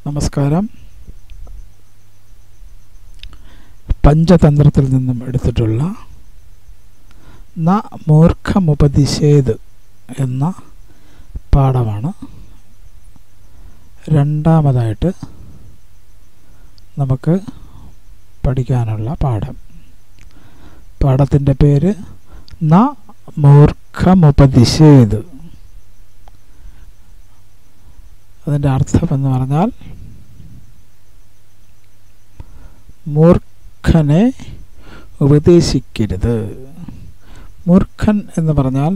നമസ്കാരം പഞ്ചതന്ത്രത്തിൽ നിന്നും എടുത്തിട്ടുള്ള ന മൂർഖമുപതിശേത് എന്ന പാഠമാണ് രണ്ടാമതായിട്ട് നമുക്ക് പഠിക്കാനുള്ള പാഠം പാഠത്തിൻ്റെ പേര് ന മൂർഖമുപതിശേത് അതിൻ്റെ അർത്ഥം എന്ന് പറഞ്ഞാൽ മൂർഖനെ ഉപദേശിക്കരുത് മൂർഖൻ എന്ന് പറഞ്ഞാൽ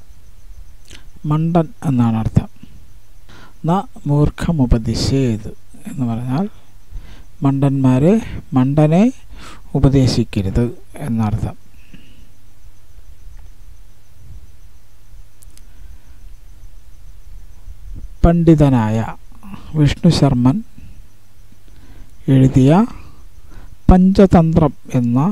മണ്ടൻ എന്നാണ് അർത്ഥം ന മൂർഖമുപദിശേത് എന്ന് പറഞ്ഞാൽ മണ്ടന്മാരെ മണ്ടനെ ഉപദേശിക്കരുത് എന്നർത്ഥം പണ്ഡിതനായ വിഷ്ണു ശർമ്മൻ എഴുതിയ പഞ്ചതന്ത്രം എന്ന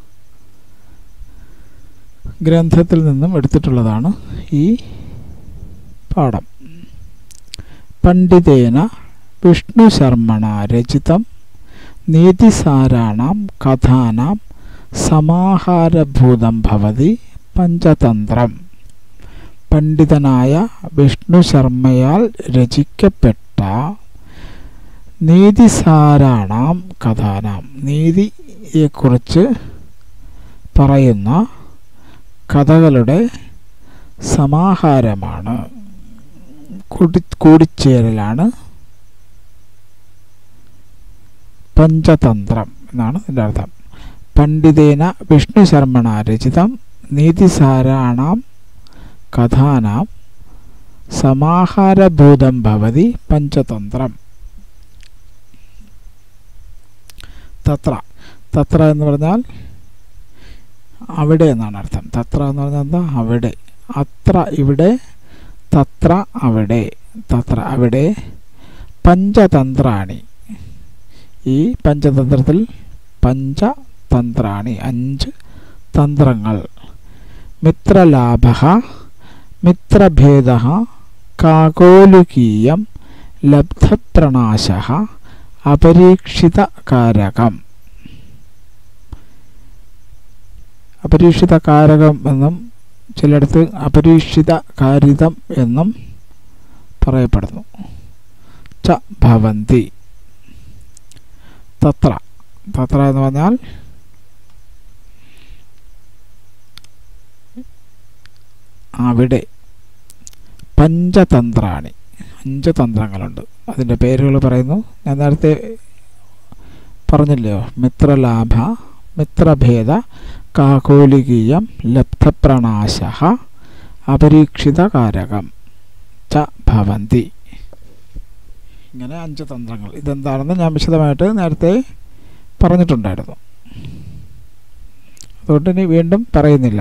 ഗ്രന്ഥത്തിൽ നിന്നും എടുത്തിട്ടുള്ളതാണ് ഈ പാഠം പണ്ഡിതേന വിഷ്ണു ശർമ്മണ രചിതം നീതിസാരാണാം കഥാനാം സമാഹാരഭൂതം ഭവതി പഞ്ചതന്ത്രം പണ്ഡിതനായ വിഷ്ണു ശർമ്മയാൽ രചിക്കപ്പെട്ട നീതിസാരാണാം കഥാനാം നീതിയെക്കുറിച്ച് പറയുന്ന കഥകളുടെ സമാഹാരമാണ് കൂടി കൂടിച്ചേരലാണ് പഞ്ചതന്ത്രം എന്നാണ് ഇതിൻ്റെ അർത്ഥം പണ്ഡിതേന വിഷ്ണു ശർമ്മണ രചിതം നീതിസാരാണാം കഥാനാം സമാഹാരഭൂതം ഭവതി പഞ്ചതന്ത്രം തത്ര തത്ര എന്ന് പറഞ്ഞാൽ അവിടെ എന്നാണ് അർത്ഥം തത്ര എന്ന് പറഞ്ഞാൽ എന്താ അവിടെ അത്ര ഇവിടെ തത്ര അവിടെ തത്ര അവിടെ പഞ്ചതന്ത്രാണി ഈ പഞ്ചതന്ത്രത്തിൽ പഞ്ചതന്ത്രാണി അഞ്ച് തന്ത്രങ്ങൾ മിത്രലാഭ മിത്രഭേദ കാകോലുകീയം ലബ്ധപ്രണാശ അപരീക്ഷിതകാരകം അപരീക്ഷിതകാരകം എന്നും ചിലയിടത്ത് അപരീക്ഷിതകാരിതം എന്നും പറയപ്പെടുന്നു ച ഭവന്തി തത്ര തത്ര എന്ന് പറഞ്ഞാൽ അവിടെ പഞ്ചതന്ത്രാണി അഞ്ച് തന്ത്രങ്ങളുണ്ട് അതിൻ്റെ പേരുകൾ പറയുന്നു ഞാൻ നേരത്തെ പറഞ്ഞില്ലയോ മിത്രലാഭ മിത്രഭേദ കാകോലികീയം ലബ്ധപ്രണാശ അപരീക്ഷിതകാരകം ച ഭവന്തി ഇങ്ങനെ അഞ്ച് തന്ത്രങ്ങൾ ഇതെന്താണെന്ന് ഞാൻ വിശദമായിട്ട് നേരത്തെ പറഞ്ഞിട്ടുണ്ടായിരുന്നു അതുകൊണ്ട് ഇനി വീണ്ടും പറയുന്നില്ല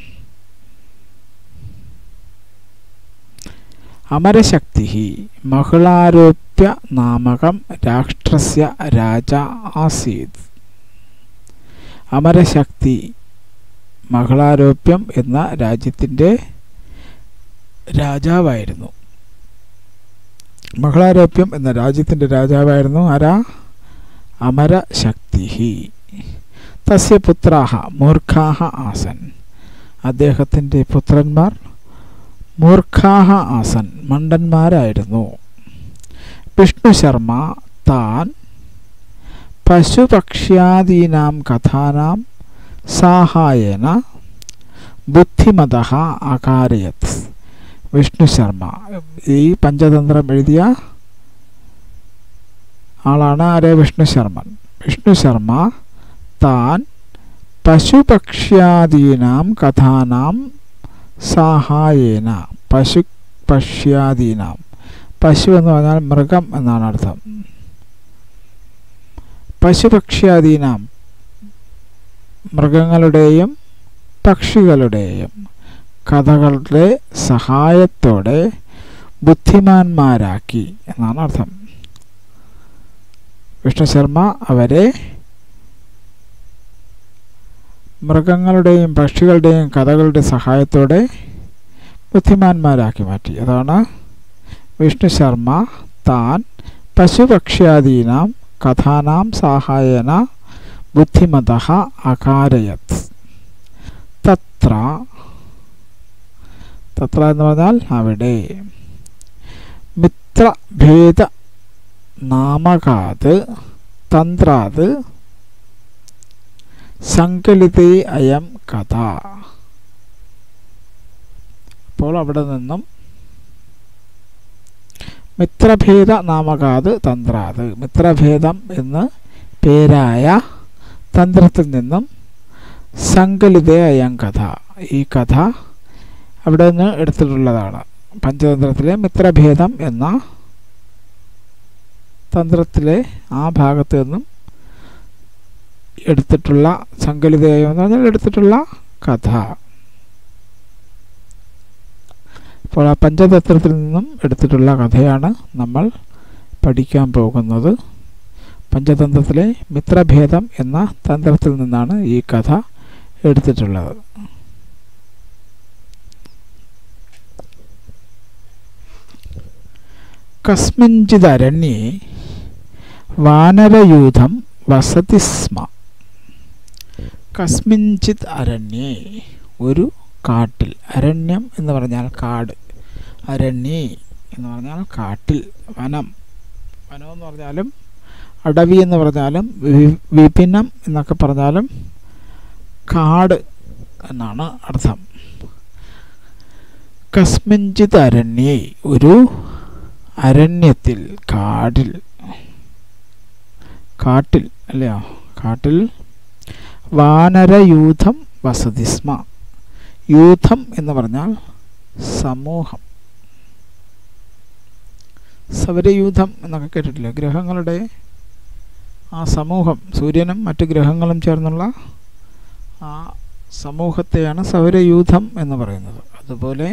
അമരശക്തി മഹിളാരോപ്യ നാമകം രാഷ്ട്രസ്യ രാജ ആസീത് അമരശക്തി മഹിളാരോപ്യം എന്ന രാജ്യത്തിൻ്റെ രാജാവായിരുന്നു മഹിളാരോപ്യം എന്ന രാജ്യത്തിൻ്റെ രാജാവായിരുന്നു ആരാ അമരശക്തി തസ്യ പുത്രാഹ മൂർഖാഹ ആസൻ അദ്ദേഹത്തിൻ്റെ പുത്രന്മാർ മൂർഖാഹ ആസൻ മണ്ടന്മാരായിരുന്നു വിഷ്ണു ശർമ്മ താൻ പശുപക്ഷ്യാദീനാം കഥാനാം സാഹായേന ബുദ്ധിമത അകാരയത് വിഷ്ണു ശർമ്മ ഈ പഞ്ചതന്ത്രം എഴുതിയ ആളാണ് ആരെ വിഷ്ണു ശർമ്മൻ വിഷ്ണു ശർമ്മ താൻ പശുപക്ഷ്യാദീനാം കഥാനാം സഹായേന പശു പശ്യാദീനാം പശു എന്ന് പറഞ്ഞാൽ മൃഗം എന്നാണ് അർത്ഥം പശുപക്ഷ്യാദീനാം മൃഗങ്ങളുടെയും പക്ഷികളുടെയും കഥകളുടെ സഹായത്തോടെ ബുദ്ധിമാന്മാരാക്കി എന്നാണ് അർത്ഥം വിഷ്ണു ശർമ്മ അവരെ മൃഗങ്ങളുടെയും പക്ഷികളുടെയും കഥകളുടെ സഹായത്തോടെ ബുദ്ധിമാന്മാരാക്കി മാറ്റി അതാണ് വിഷ്ണു ശർമ്മ താൻ പശുപക്ഷ്യാദീനാം കഥാനാം സാഹായന ബുദ്ധിമത അകാരയത് തത്ര തത്ര എന്ന് പറഞ്ഞാൽ അവിടെ മിത്രഭേദ നാമകാത് തന്ത്രാത് സങ്കലിതേ അയം കഥ അപ്പോൾ അവിടെ നിന്നും മിത്രഭേദ നാമകാത് തന്ത്രാത് മിത്രഭേദം എന്ന് പേരായ തന്ത്രത്തിൽ നിന്നും സങ്കലിതേ അയം കഥ ഈ കഥ അവിടെ നിന്ന് എടുത്തിട്ടുള്ളതാണ് പഞ്ചതന്ത്രത്തിലെ മിത്രഭേദം എന്ന തന്ത്രത്തിലെ ആ ഭാഗത്ത് നിന്നും എടുത്തിട്ടുള്ള സങ്കലിതയം എന്ന് പറഞ്ഞാൽ എടുത്തിട്ടുള്ള കഥ അപ്പോൾ ആ പഞ്ചതന്ത്രത്തിൽ നിന്നും എടുത്തിട്ടുള്ള കഥയാണ് നമ്മൾ പഠിക്കാൻ പോകുന്നത് പഞ്ചതന്ത്രത്തിലെ മിത്രഭേദം എന്ന തന്ത്രത്തിൽ നിന്നാണ് ഈ കഥ എടുത്തിട്ടുള്ളത് കസ്മിഞ്ചിദരണ്യേ വാനരയൂഥം വസതി സ്മ കസ്മിഞ്ചിത് അരണ്യേ ഒരു കാട്ടിൽ അരണ്യം എന്ന് പറഞ്ഞാൽ കാട് അരണ്യേ എന്ന് പറഞ്ഞാൽ കാട്ടിൽ വനം വനം എന്ന് പറഞ്ഞാലും അടവി എന്ന് പറഞ്ഞാലും വി- വിപിനം എന്നൊക്കെ പറഞ്ഞാലും കാട് എന്നാണ് അർത്ഥം കസ്മിഞ്ചിത് അരണ്യേ ഒരു അരണ്യത്തിൽ കാടിൽ കാട്ടിൽ അല്ലയോ കാട്ടിൽ വാനരയൂഥം വസതി സ്മ യൂഥം എന്ന് പറഞ്ഞാൽ സമൂഹം സൗരയൂഥം എന്നൊക്കെ കേട്ടിട്ടില്ലേ ഗ്രഹങ്ങളുടെ ആ സമൂഹം സൂര്യനും മറ്റു ഗ്രഹങ്ങളും ചേർന്നുള്ള ആ സമൂഹത്തെയാണ് സൗരയൂഥം എന്ന് പറയുന്നത് അതുപോലെ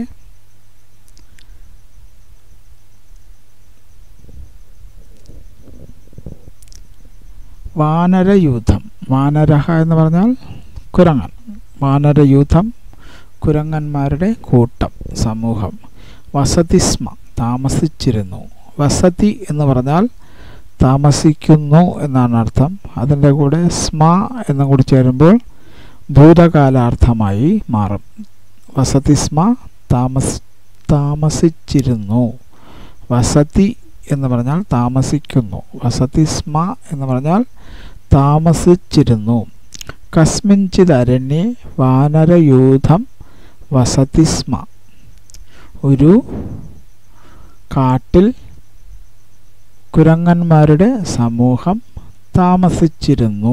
വാനരയൂഥം വാനരഹ എന്ന് പറഞ്ഞാൽ കുരങ്ങൻ വാനരയൂഥം കുരങ്ങന്മാരുടെ കൂട്ടം സമൂഹം വസതിസ്മ താമസിച്ചിരുന്നു വസതി എന്ന് പറഞ്ഞാൽ താമസിക്കുന്നു എന്നാണ് അർത്ഥം അതിൻ്റെ കൂടെ സ്മ എന്നും കൂടി ചേരുമ്പോൾ ഭൂതകാലാർത്ഥമായി മാറും വസതിസ്മ താമസ താമസിച്ചിരുന്നു വസതി എന്ന് പറഞ്ഞാൽ താമസിക്കുന്നു വസതിസ്മ എന്ന് പറഞ്ഞാൽ താമസിച്ചിരുന്നു കസ്മിഞ്ചിത് അരണ്യെ വാനരയൂഥം വസതിസ്മ ഒരു കാട്ടിൽ കുരങ്ങന്മാരുടെ സമൂഹം താമസിച്ചിരുന്നു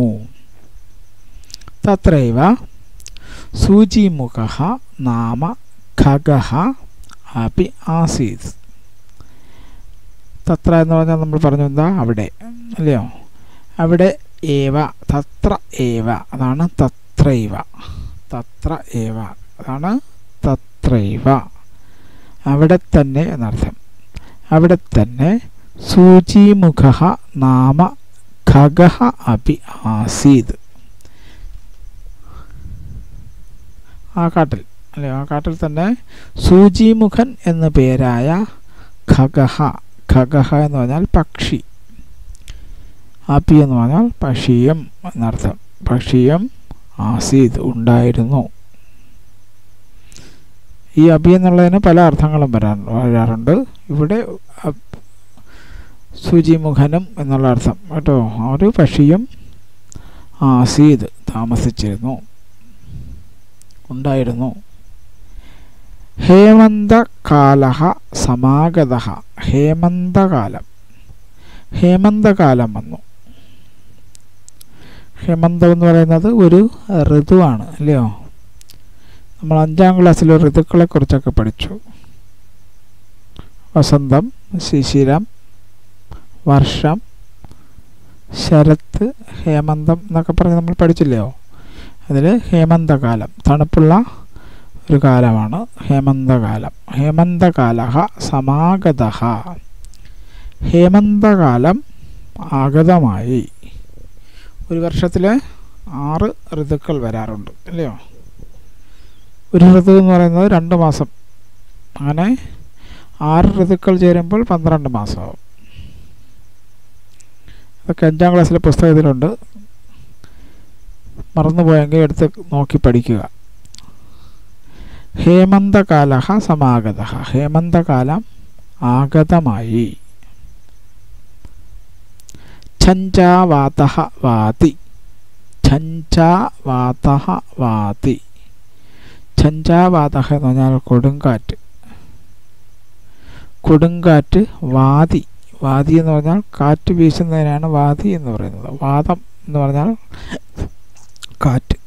തത്രൈവ സൂചിമുഖ നാമ ഖഗഃ അപി ആസീത് തത്ര എന്ന് പറഞ്ഞാൽ നമ്മൾ പറഞ്ഞു എന്താ അവിടെ അല്ലയോ അവിടെ ഏവ തത്ര ഏവ അതാണ് തത്രൈവ തത്ര ഏവ അതാണ് തത്രൈവ അവിടെ തന്നെ എന്നർത്ഥം അവിടെ തന്നെ സൂചിമുഖ നാമ ഖഗഃ അപി ആസീത് ആ കാട്ടിൽ അല്ലേ ആ കാട്ടിൽ തന്നെ സൂചിമുഖൻ എന്ന പേരായ ഖഗഹ ഖഗഹ എന്ന് പറഞ്ഞാൽ പക്ഷി ആപ്പി എന്ന് പറഞ്ഞാൽ പക്ഷിയം എന്നർത്ഥം പക്ഷിയം ആസീദ് ഉണ്ടായിരുന്നു ഈ അബി എന്നുള്ളതിന് പല അർത്ഥങ്ങളും വരാൻ വരാറുണ്ട് ഇവിടെ അബ്- ശുചിമുഖനും എന്നുള്ള അർത്ഥം കേട്ടോ ആ ഒരു പക്ഷിയും ആസീദ് താമസിച്ചിരുന്നു ഉണ്ടായിരുന്നു ഹേമന്തകാല സമാഗത ഹേമന്തകാലം ഹേമന്തകാലം വന്നു ഹേമന്തം എന്ന് പറയുന്നത് ഒരു ഋതുവാണ് അല്ലയോ നമ്മൾ അഞ്ചാം ക്ലാസ്സിൽ ഋതുക്കളെ കുറിച്ചൊക്കെ പഠിച്ചു വസന്തം ശിശിരം വർഷം ശരത്ത് ഹേമന്തം എന്നൊക്കെ പറഞ്ഞ് നമ്മൾ പഠിച്ചില്ലയോ അതിൽ ഹേമന്തകാലം തണുപ്പുള്ള ഒരു കാലമാണ് ഹേമന്തകാലം ഹേമന്തകാല സമാഗത ഹേമന്തകാലം ആഗതമായി ഒരു വർഷത്തിൽ ആറ് ഋതുക്കൾ വരാറുണ്ട് അല്ലയോ ഒരു ഋതു എന്ന് പറയുന്നത് രണ്ട് മാസം അങ്ങനെ ആറ് ഋതുക്കൾ ചേരുമ്പോൾ പന്ത്രണ്ട് മാസമാവും അതൊക്കെ അഞ്ചാം ക്ലാസ്സിലെ പുസ്തകത്തിലുണ്ട് മറന്നുപോയെങ്കിൽ എടുത്ത് നോക്കി പഠിക്കുക ഹേമന്തകാല സമാഗത ഹേമന്തകാലം ആഗതമായി ഛഞ്ചാവാത വാതി ഛഞ്ചാവാത വാതി ഛഞ്ചാവാത എന്ന് പറഞ്ഞാൽ കൊടുങ്കാറ്റ് കൊടുങ്കാറ്റ് വാതി വാതി എന്ന് പറഞ്ഞാൽ കാറ്റ് വീശുന്നതിനാണ് വാതി എന്ന് പറയുന്നത് വാദം എന്ന് പറഞ്ഞാൽ കാറ്റ്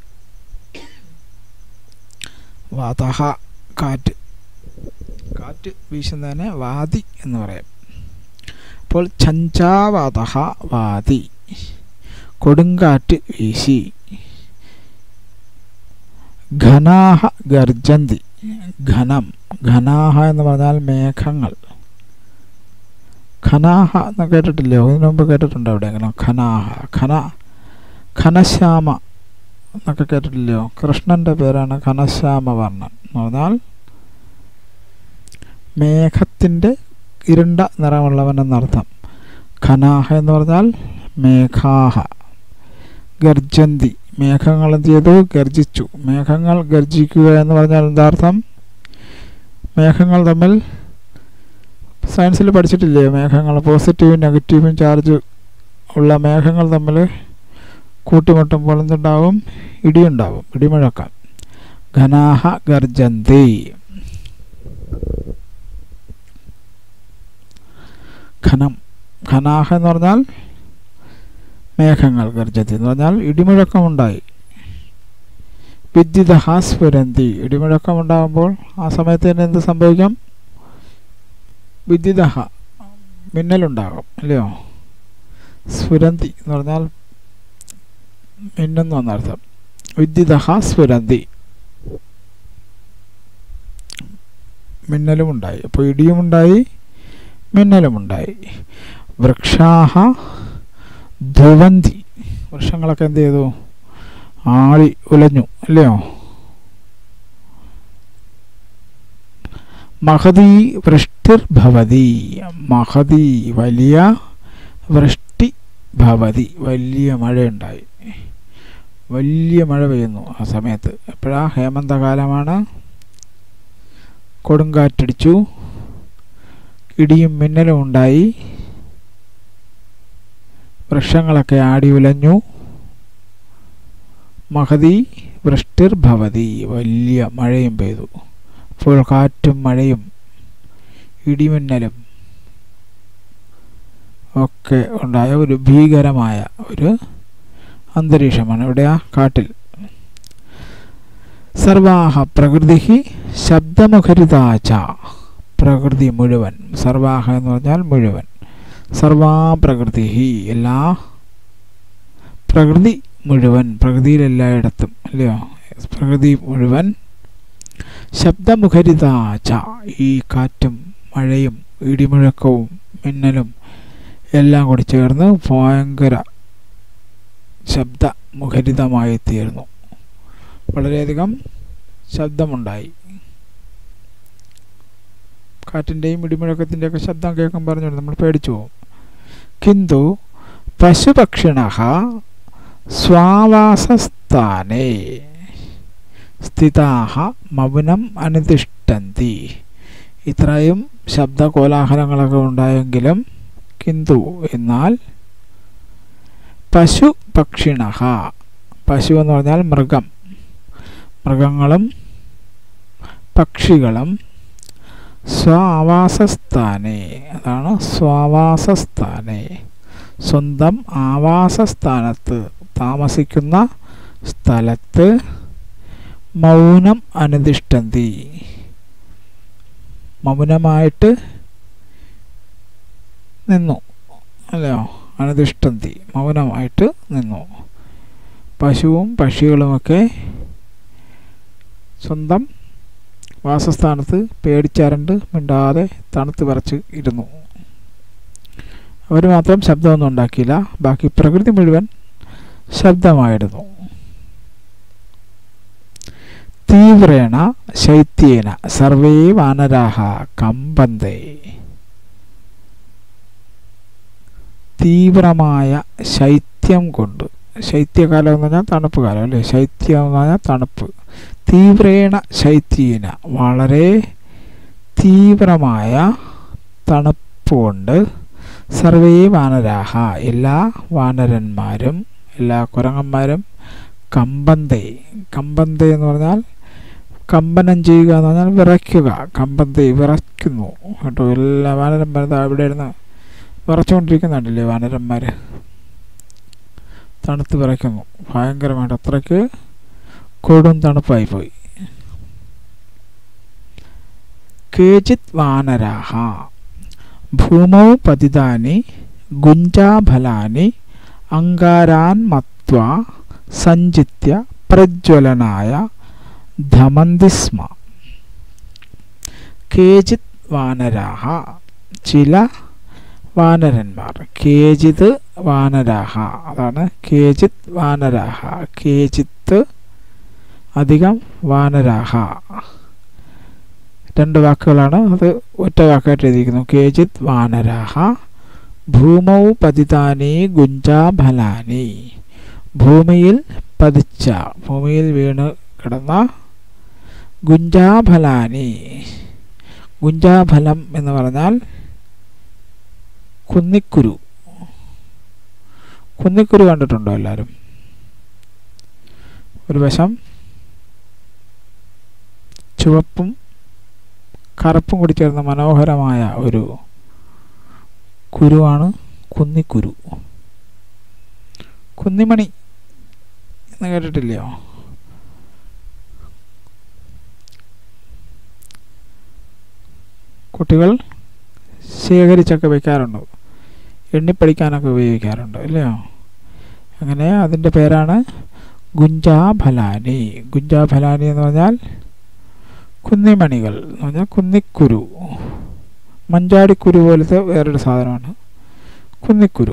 വാതഹ കാറ്റ് കാറ്റ് വീശുന്നതിനെ വാതി എന്ന് പറയാം അപ്പോൾ ഛഞ്ചാവാത വാതി കൊടുങ്കാറ്റ് വീശി ഘനാഹ ഗർജന്തി ഘനം ഘനാഹ എന്ന് പറഞ്ഞാൽ മേഘങ്ങൾ ഖനാഹ എന്ന് കേട്ടിട്ടില്ലയോ ഇതിനു മുമ്പ് കേട്ടിട്ടുണ്ടോ എവിടെയെങ്കിലും ഖനാഹ ഖന ഘനശ്യാമ എന്നൊക്കെ കേട്ടിട്ടില്ലയോ കൃഷ്ണൻ്റെ പേരാണ് ഘനശ്യാമവർണ്ണൻ എന്ന് പറഞ്ഞാൽ മേഘത്തിൻ്റെ ഇരുണ്ട നിറമുള്ളവൻ എന്നർത്ഥം ഖനാഹ എന്ന് പറഞ്ഞാൽ മേഘാഹ ഗർജന്തി മേഘങ്ങൾ എന്ത് ചെയ്തു ഗർജിച്ചു മേഘങ്ങൾ ഗർജിക്കുക എന്ന് പറഞ്ഞാൽ എന്താർത്ഥം മേഘങ്ങൾ തമ്മിൽ സയൻസിൽ പഠിച്ചിട്ടില്ലേ മേഘങ്ങൾ പോസിറ്റീവും നെഗറ്റീവും ചാർജ് ഉള്ള മേഘങ്ങൾ തമ്മിൽ കൂട്ടിമുട്ടുമ്പോൾ എന്തുണ്ടാവും ഇടിയുണ്ടാവും ഇടിമുഴക്കാൻ ഘനാഹ ഗർജന്തി ഘനം ഘനാഹ എന്ന് പറഞ്ഞാൽ മേഘങ്ങൾ ഗർജന്തി എന്ന് പറഞ്ഞാൽ ഇടിമുഴക്കമുണ്ടായി വിദ്യുതഹ സ്ഫുരന്തി ഇടിമുഴക്കമുണ്ടാകുമ്പോൾ ആ സമയത്ത് തന്നെ എന്ത് സംഭവിക്കും വിദ്യുതഹ മിന്നലുണ്ടാകും അല്ലയോ സ്ഫുരന്തി എന്ന് പറഞ്ഞാൽ മിന്നുന്നു എന്നർത്ഥം വിദ്യുതഹ സ്ഫുരന്തി മിന്നലുമുണ്ടായി അപ്പോൾ ഇടിയുമുണ്ടായി മിന്നലുമുണ്ടായി വൃക്ഷാഹ ധ്രുവന്തി വൃക്ഷങ്ങളൊക്കെ എന്ത് ചെയ്തു ആളി ഉലഞ്ഞു അല്ലയോ മഹതി വൃഷ്ടിർഭവതി മഹതി വലിയ വൃഷ്ടി ഭവതി വലിയ മഴയുണ്ടായി വലിയ മഴ പെയ്യുന്നു ആ സമയത്ത് എപ്പോഴാ ഹേമന്തകാലമാണ് കൊടുങ്കാറ്റടിച്ചു ഇടിയും മിന്നലും ഉണ്ടായി വൃക്ഷങ്ങളൊക്കെ ആടി ഉലഞ്ഞു മഹതി വൃഷ്ടിർഭവതി വലിയ മഴയും പെയ്തു അപ്പോൾ കാറ്റും മഴയും ഇടിമിന്നലും ഒക്കെ ഉണ്ടായ ഒരു ഭീകരമായ ഒരു അന്തരീക്ഷമാണ് ഇവിടെ ആ കാട്ടിൽ സർവാഹ പ്രകൃതി ശബ്ദമുഖരിതാച പ്രകൃതി മുഴുവൻ സർവാഹ എന്ന് പറഞ്ഞാൽ മുഴുവൻ സർവാ പ്രകൃതി എല്ലാ പ്രകൃതി മുഴുവൻ പ്രകൃതിയിലെല്ലായിടത്തും അല്ലയോ പ്രകൃതി മുഴുവൻ ശബ്ദമുഖരിതാച ഈ കാറ്റും മഴയും ഇടിമുഴക്കവും മിന്നലും എല്ലാം കൂടി ചേർന്ന് ഭയങ്കര ശബ്ദമുഖരിതമായി തീർന്നു വളരെയധികം ശബ്ദമുണ്ടായി കാറ്റിൻ്റെയും ഇടിമുഴക്കത്തിൻ്റെയൊക്കെ ശബ്ദം കേൾക്കാൻ പറഞ്ഞു നമ്മൾ പേടിച്ചു പോകും കിന്തു പശുപക്ഷിണ സ്വാവാസസ്ഥാനേ സ്ഥിതാഹ മൗനം അനുതിഷ്ടന്തി ഇത്രയും ശബ്ദകോലാഹലങ്ങളൊക്കെ ഉണ്ടായെങ്കിലും കിന്തു എന്നാൽ പശു പക്ഷിണ പശു എന്ന് പറഞ്ഞാൽ മൃഗം മൃഗങ്ങളും പക്ഷികളും സ്വാവാസസ്ഥാനെ അതാണ് സ്വാവാസസ്ഥാനെ സ്വന്തം ആവാസസ്ഥാനത്ത് താമസിക്കുന്ന സ്ഥലത്ത് മൗനം അനുതിഷ്ടന്തി മൗനമായിട്ട് നിന്നു അല്ലയോ അനുതിഷ്ടന്തി മൗനമായിട്ട് നിന്നു പശുവും പക്ഷികളുമൊക്കെ സ്വന്തം വാസസ്ഥാനത്ത് പേടിച്ചാരണ്ട് മിണ്ടാതെ തണുത്ത് വിറച്ച് ഇരുന്നു അവർ മാത്രം ശബ്ദമൊന്നും ഉണ്ടാക്കിയില്ല ബാക്കി പ്രകൃതി മുഴുവൻ ശബ്ദമായിരുന്നു തീവ്രേണ ശൈത്യേന സർവേ വാനരാഹ കമ്പന്തേ തീവ്രമായ ശൈത്യം കൊണ്ട് ശൈത്യകാലം എന്ന് പറഞ്ഞാൽ തണുപ്പ് കാലം അല്ലേ ശൈത്യം എന്ന് പറഞ്ഞാൽ തണുപ്പ് തീവ്രേണ ശൈത്യേന വളരെ തീവ്രമായ തണുപ്പ് കൊണ്ട് സർവേ വാനരാഹ എല്ലാ വാനരന്മാരും എല്ലാ കുരങ്ങന്മാരും കമ്പന്തേ കമ്പന്തേ എന്ന് പറഞ്ഞാൽ കമ്പനം ചെയ്യുക എന്ന് പറഞ്ഞാൽ വിറയ്ക്കുക കമ്പന്തേ വിറയ്ക്കുന്നു കേട്ടോ എല്ലാ വാനരന്മാരും ദാ ഇവിടെ ഇരുന്ന് വിറച്ചുകൊണ്ടിരിക്കുന്നുണ്ടല്ലേ വാനരന്മാർ തണുത്ത് വിറയ്ക്കുന്നു ഭയങ്കരമായിട്ട് അത്രയ്ക്ക് കൊടും തണുപ്പായി പോയി കേചിത് വാനരാഹ ഭൂമൗ പതിതാനി ഗുഞ്ചാഫലാനി അങ്കാരാൻ മത്വ സഞ്ചിത്യ പ്രജ്വലനായ ധമന്തി സ്മ കേചിത് വാനരാഹ ചില വാനരന്മാർ കേചിത് വാനരാഹ അതാണ് കേചിത് വാനരാഹ കേചിത്ത് അധികം വാനരാഹ രണ്ട് വാക്കുകളാണ് അത് ഒറ്റ വാക്കായിട്ട് എഴുതിയിരിക്കുന്നു കേചിത് വാനരാഹ ഭൂമൗ പതിതാനി ഗുഞ്ചാഫലാനി ഭൂമിയിൽ പതിച്ച ഭൂമിയിൽ വീണ് കിടന്ന ഗുഞ്ചാഫലാനി ഗുഞ്ചാഫലം എന്ന് പറഞ്ഞാൽ കുന്നിക്കുരു കുന്നിക്കുരു കണ്ടിട്ടുണ്ടോ എല്ലാവരും ഒരു വശം ചുവപ്പും കറുപ്പും കൂടി ചേർന്ന മനോഹരമായ ഒരു കുരുവാണ് കുന്നിക്കുരു കുന്നിമണി എന്ന് കേട്ടിട്ടില്ലയോ കുട്ടികൾ ശേഖരിച്ചൊക്കെ വെക്കാറുണ്ട് എണ്ണിപ്പടിക്കാനൊക്കെ ഉപയോഗിക്കാറുണ്ട് അല്ലയോ അങ്ങനെ അതിൻ്റെ പേരാണ് ഗുഞ്ചാഫലാനി ഗുഞ്ചാഫലാനി എന്ന് പറഞ്ഞാൽ കുന്നിമണികൾ എന്ന് പറഞ്ഞാൽ കുന്നിക്കുരു മഞ്ചാടിക്കുരു പോലത്തെ വേറൊരു സാധനമാണ് കുന്നിക്കുരു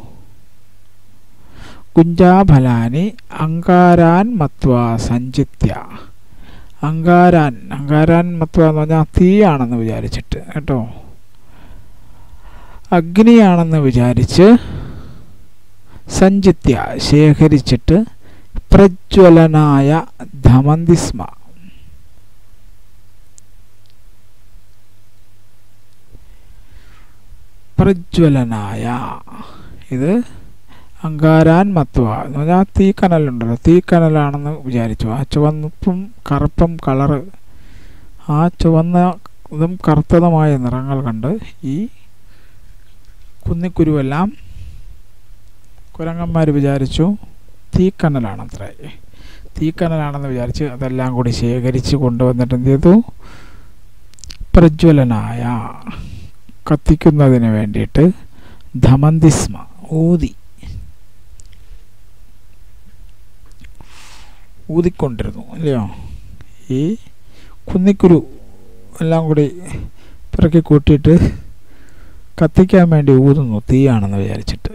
കുഞ്ചാഫലാനി അങ്കാരാൻ മത്വ സഞ്ചിത്യ അങ്കാരാൻ അങ്കാരാൻ മത്വ എന്ന് പറഞ്ഞാൽ തീയാണെന്ന് വിചാരിച്ചിട്ട് കേട്ടോ അഗ്നിയാണെന്ന് വിചാരിച്ച് സഞ്ചിത്യ ശേഖരിച്ചിട്ട് പ്രജ്വലനായ ധമന്തിസ്മ പ്രജ്വലനായ ഇത് അങ്കാരാൻ മത്വ എന്ന് പറഞ്ഞാൽ തീക്കനലുണ്ടല്ലോ തീക്കനലാണെന്ന് വിചാരിച്ചു ആ ചുവന്നപ്പും കറുപ്പും കളറ് ആ ചുവന്ന ഇതും കറുത്തതുമായ നിറങ്ങൾ കണ്ട് ഈ കുന്നിക്കുരുവെല്ലാം കുരങ്ങന്മാർ വിചാരിച്ചു തീക്കനലാണത്രേ തീക്കനലാണെന്ന് വിചാരിച്ച് അതെല്ലാം കൂടി ശേഖരിച്ച് കൊണ്ടുവന്നിട്ട് എന്ത് ചെയ്തു പ്രജ്വലനായ കത്തിക്കുന്നതിന് വേണ്ടിയിട്ട് ധമന്തിസ്മ ഊതി ഊതിക്കൊണ്ടിരുന്നു അല്ലയോ ഈ കുന്നിക്കുരു എല്ലാം കൂടി പിറക്കി കൂട്ടിയിട്ട് കത്തിക്കാൻ വേണ്ടി ഊതുന്നു തീയാണെന്ന് വിചാരിച്ചിട്ട്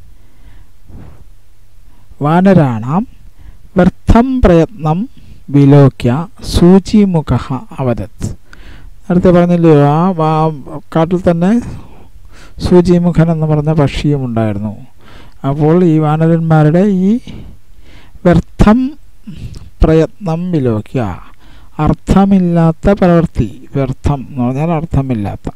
വാനരാണാം വ്യർത്ഥം പ്രയത്നം വിലോക്യ സൂചിമുഖ അവതത് നേരത്തെ പറഞ്ഞില്ലയോ ആ കാട്ടിൽ തന്നെ സൂചിമുഖൻ എന്ന് പറഞ്ഞ പക്ഷിയും ഉണ്ടായിരുന്നു അപ്പോൾ ഈ വാനരന്മാരുടെ ഈ വ്യർത്ഥം പ്രയത്നം വിലോക്യ അർത്ഥമില്ലാത്ത പ്രവൃത്തി വ്യർത്ഥം എന്ന് പറഞ്ഞാൽ അർത്ഥമില്ലാത്ത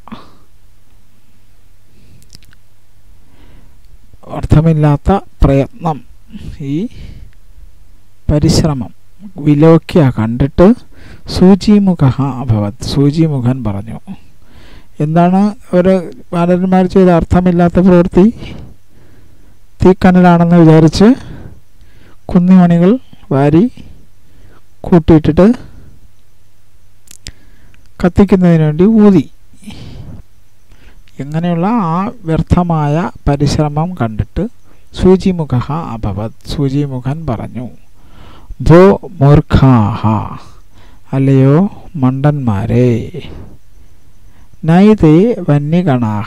അർത്ഥമില്ലാത്ത പ്രയത്നം ഈ പരിശ്രമം വിലോക്യ കണ്ടിട്ട് സൂചിമുഖ അഭവത് സൂചിമുഖൻ പറഞ്ഞു എന്താണ് ഒരു ബാലന്മാർ ചെയ്ത അർത്ഥമില്ലാത്ത പ്രവൃത്തി തീക്കനലാണെന്ന് വിചാരിച്ച് കുന്നിമണികൾ വാരി കൂട്ടിയിട്ടിട്ട് കത്തിക്കുന്നതിന് വേണ്ടി ഊതി ഇങ്ങനെയുള്ള ആ വ്യർത്ഥമായ പരിശ്രമം കണ്ടിട്ട് സൂചിമുഖ അഭവത് സൂചിമുഖൻ പറഞ്ഞു ഭോ മൂർഖാഹ അല്ലയോ മണ്ടന്മാരെ നൈതേ വന്യഗണാഹ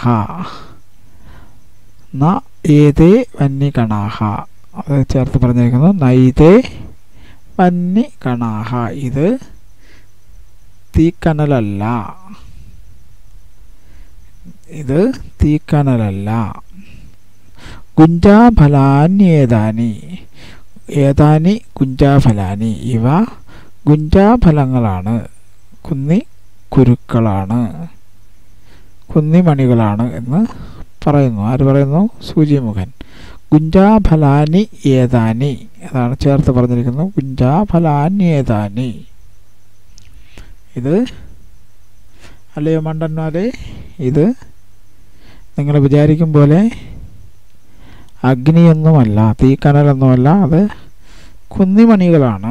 ന ഏതേ വന്യഗണാഹ അത് ചേർത്ത് പറഞ്ഞിരിക്കുന്നു നൈതേ വന്യഗണാഹ ഇത് തീക്കനലല്ല ഇത് തീക്കനലല്ല ഗുഞ്ചാഫലാന്യേതാനി ഏതാനി ഗുഞ്ചാഫലാനി ഇവ ഗുഞ്ചാഫലങ്ങളാണ് കുന്നി കുരുക്കളാണ് കുന്നിമണികളാണ് എന്ന് പറയുന്നു ആര് പറയുന്നു സൂചിമുഖൻ ഗുഞ്ചാഫലാനി ഏതാനി അതാണ് ചേർത്ത് പറഞ്ഞിരിക്കുന്നത് ഗുഞ്ചാഫലാന്യേതാനി ഇത് അല്ലയോ മണ്ടന്മാരെ ഇത് നിങ്ങൾ വിചാരിക്കും പോലെ അഗ്നിയൊന്നുമല്ല തീക്കനലൊന്നുമല്ല അത് കുന്നിമണികളാണ്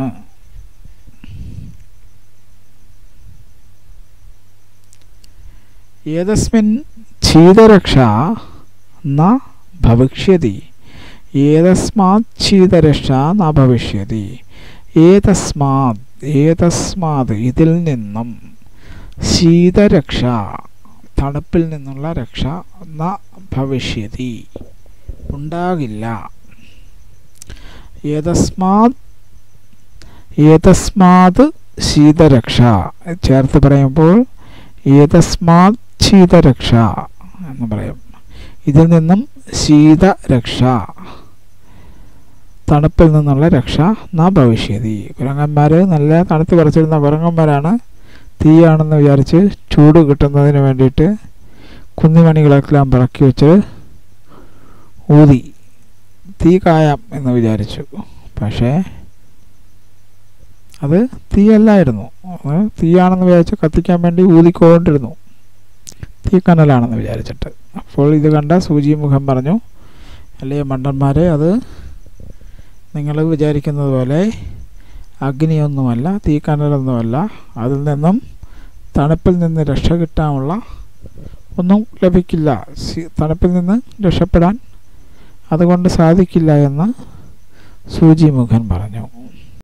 ഏതസ്മിൻ ഛീതരക്ഷ ന ഭവിഷ്യതി ഏതസ്മാത് ഛീതരക്ഷ ന ഭവിഷ്യതി ഏതസ്മാത് ഏതസ്മാത് ഇതിൽ നിന്നും ശീതരക്ഷ തണുപ്പിൽ നിന്നുള്ള രക്ഷ ന ഭവിഷ്യതി ഉണ്ടാകില്ല ഏതസ്മാത് ഏതസ്മാത് ശീതരക്ഷ ചേർത്ത് പറയുമ്പോൾ ഏതസ്മാത് ശീതരക്ഷ എന്ന് പറയും ഇതിൽ നിന്നും ശീതരക്ഷ തണുപ്പിൽ നിന്നുള്ള രക്ഷ ന ഭവിഷ്യതി കുരങ്ങന്മാർ നല്ല തണുത്ത് പറിച്ചിരുന്ന കുരങ്ങന്മാരാണ് തീയാണെന്ന് വിചാരിച്ച് ചൂട് കിട്ടുന്നതിന് വേണ്ടിയിട്ട് കുന്നിമണികളെല്ലാം പറക്കി വെച്ച് ഊതി തീ കായാം എന്ന് വിചാരിച്ചു പക്ഷേ അത് തീയല്ലായിരുന്നു അത് തീയാണെന്ന് വിചാരിച്ച് കത്തിക്കാൻ വേണ്ടി ഊതിക്കൊണ്ടിരുന്നു തീക്കനലാണെന്ന് വിചാരിച്ചിട്ട് അപ്പോൾ ഇത് കണ്ട സൂചി മുഖം പറഞ്ഞു അല്ലേ മണ്ടന്മാരെ അത് നിങ്ങൾ വിചാരിക്കുന്നത് പോലെ അഗ്നിയൊന്നുമല്ല തീക്കനലൊന്നുമല്ല അതിൽ നിന്നും തണുപ്പിൽ നിന്ന് രക്ഷ കിട്ടാനുള്ള ഒന്നും ലഭിക്കില്ല തണുപ്പിൽ നിന്ന് രക്ഷപ്പെടാൻ അതുകൊണ്ട് സാധിക്കില്ല എന്ന് സൂചിമുഖൻ പറഞ്ഞു